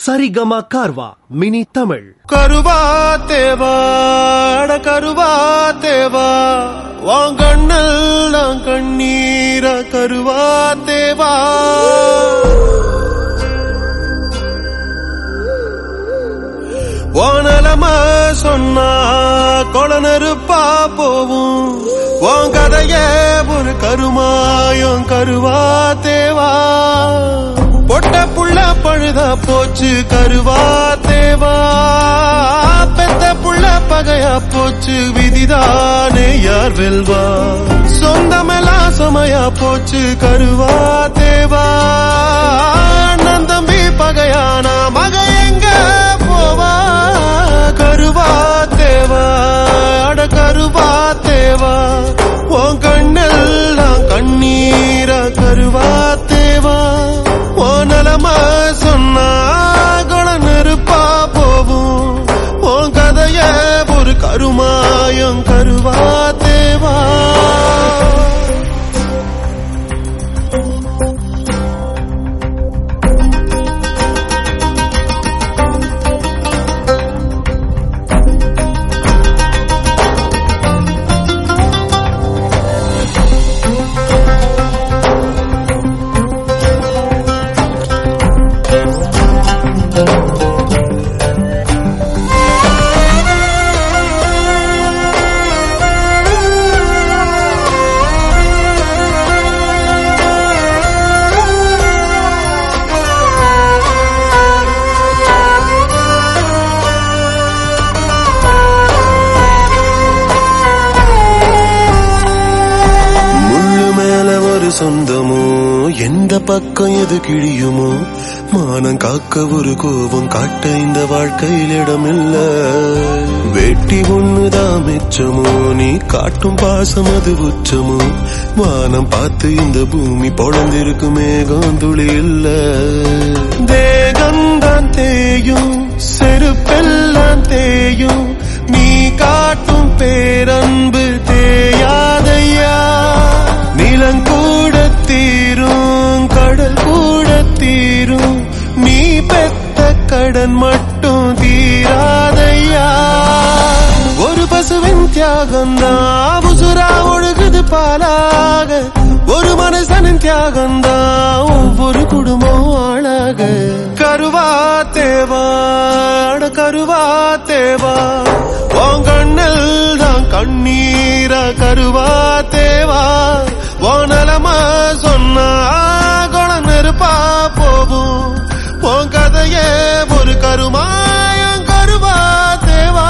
Saregama கார்வா mini Tamil கருவா தேவா அட கருவா தேவா வாங்கண்ணெல்லாம் கண்ணீர கருவா தேவா வானலம சொன்னா கொளநெருப்பா போவும் உன் கதைய ஒரு கருமாயம் கருவா தேவா பொட்ட புள்ள பழுதா போச்சு கருவா தேவா பெத்த புள்ள பகையா போச்சு விதிதானே யார் வெல்வா சொந்தமெல்லாம் சுமையா போச்சு கருவா தேவா அண்ணன் தம்பி பகையானா மக எங்க போவா கருவா தேவா அட கருவா தேவா உன் கண்ணெல்லாம் கண்ணீர கருவா தேவா உன் நலமா சொன்னா குண நெருப்பா போவும் உன் கதைய ஒரு கருமாயம் கருவா தேவா முள்ளு மேல ஒரு சொந்தமோ எந்த பக்கம் எது கிழியுமோ மானம் காக்க ஒரு கோபம் காட்ட இந்த வாழ்க்கையில் இடமில்ல வெட்டி ஒண்ணுதான் மிச்சமோ நீ காட்டும் பாசம் அது உச்சமோ வானம் பார்த்து இந்த பூமி பொழந்திருக்கு மேகம் துளி இல்ல தேகந்தான் தேயும் செருப்பெல்லாம் தேயும் நீ காட்டும் பேரன்பு தேயாதையா நிலங்கூட தீரும் கடல் கூட தீரும் நீ பெத்த கடன் மட்டும் தீராதையா ஒரு பசுவின் தியாகம்தான் உசுரா ஒழுகுது பாலாக ஒரு மனுஷனின் தியாகம்தான் ஒவ்வொரு குடும்பம் ஆளாக கருவா தேவா அட கருவா தேவா உன் கண்ணில் தான் கண்ணீர கருவா தேவா உனலமா சொன்னா குண நெருப்பா போகும் உன் கதையே ஒரு கருமாயம் கருவா தேவா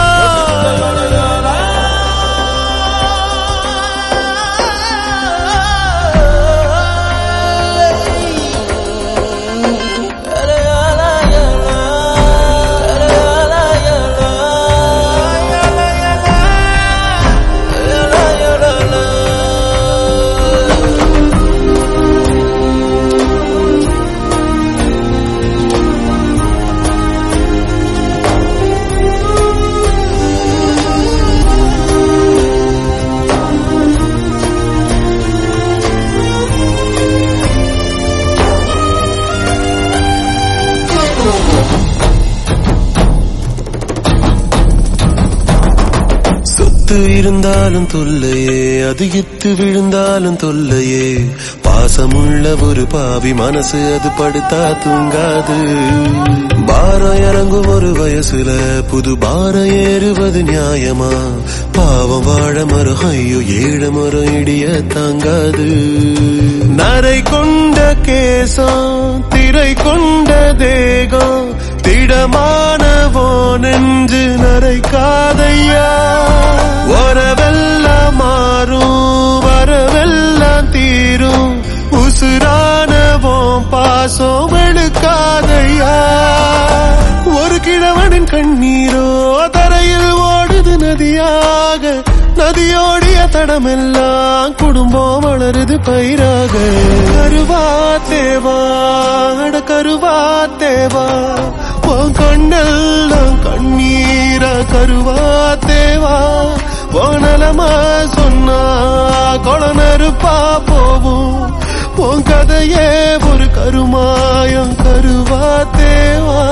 சொத்து இருந்தாலும் தொல்லையே அதிகித்து விழுந்தாலும் தொல்லையே பாசமுள்ள ஒரு பாவி மனசு அது படுத்தா தூங்காது பாரம் இறங்கும் ஒரு வயசுல புது பாரம் ஏறுவது நியாயமா பாவம் வாழ மரம் ஐயோ ஏழ மரம் இடிய தாங்காது நரை கொண்ட கேசம் திரை கொண்ட தேகம் திடமானவோ நெஞ்சு நரைக்காதையா வரவெல்லாம் மாறும் வரவெல்லாம் தீரும் உசுரானவோம் பாசம் வெளுக்காதையா ஒரு கிழவனின் கண்ணீரோ தரையில் ஓடுது நதியாக நதியோடிய தடமெல்லாம் குடும்பம் வளருது பயிராக கருவா தேவா அட கருவா தேவா உன் கண்ணெல்லாம் கண்ணீர கருவா தேவா உனலமா சொன்னா கொளநெருப்பா போவும் உன் கதையே ஒரு கருமாயம் கருவா தேவா